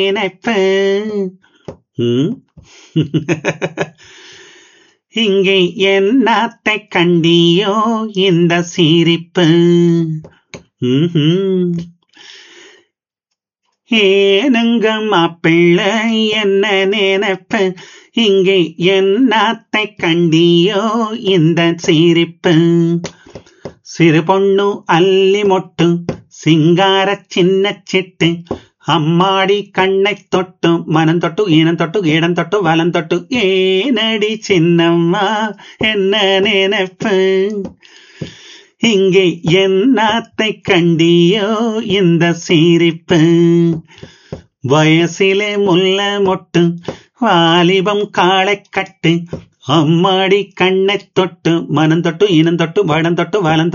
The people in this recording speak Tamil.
நினைப்பு ம்? இங்கே என்னத்தை கண்டியோ இந்த சிரிப்பு ம்ஹும். ஏனுங்க மாப்பிள்ளை என்ன நினைப்பு இங்கே என்னத்தை கண்டியோ இந்த சிரிப்பு சிறு பொண்ணு அல்லி மொட்டு சிங்கார சின்ன சிட்டு அம்மாடி கண்ணை தொட்டு மனம் தொட்டு ஈனம் தொட்டு இடம் தொட்டு வலம் தொட்டு ஏனடி சின்னம்மா என்ன நினைப்பு இங்கே என்னத்தை கண்டியோ இந்த சிரிப்பு வயசிலே முல்ல மொட்டு வாலிபம் காளை கட்டு அம்மாடி கண்ணை தொட்டு மனம் தொட்டு இனம் தொட்டு வடம் தொட்டு வலம்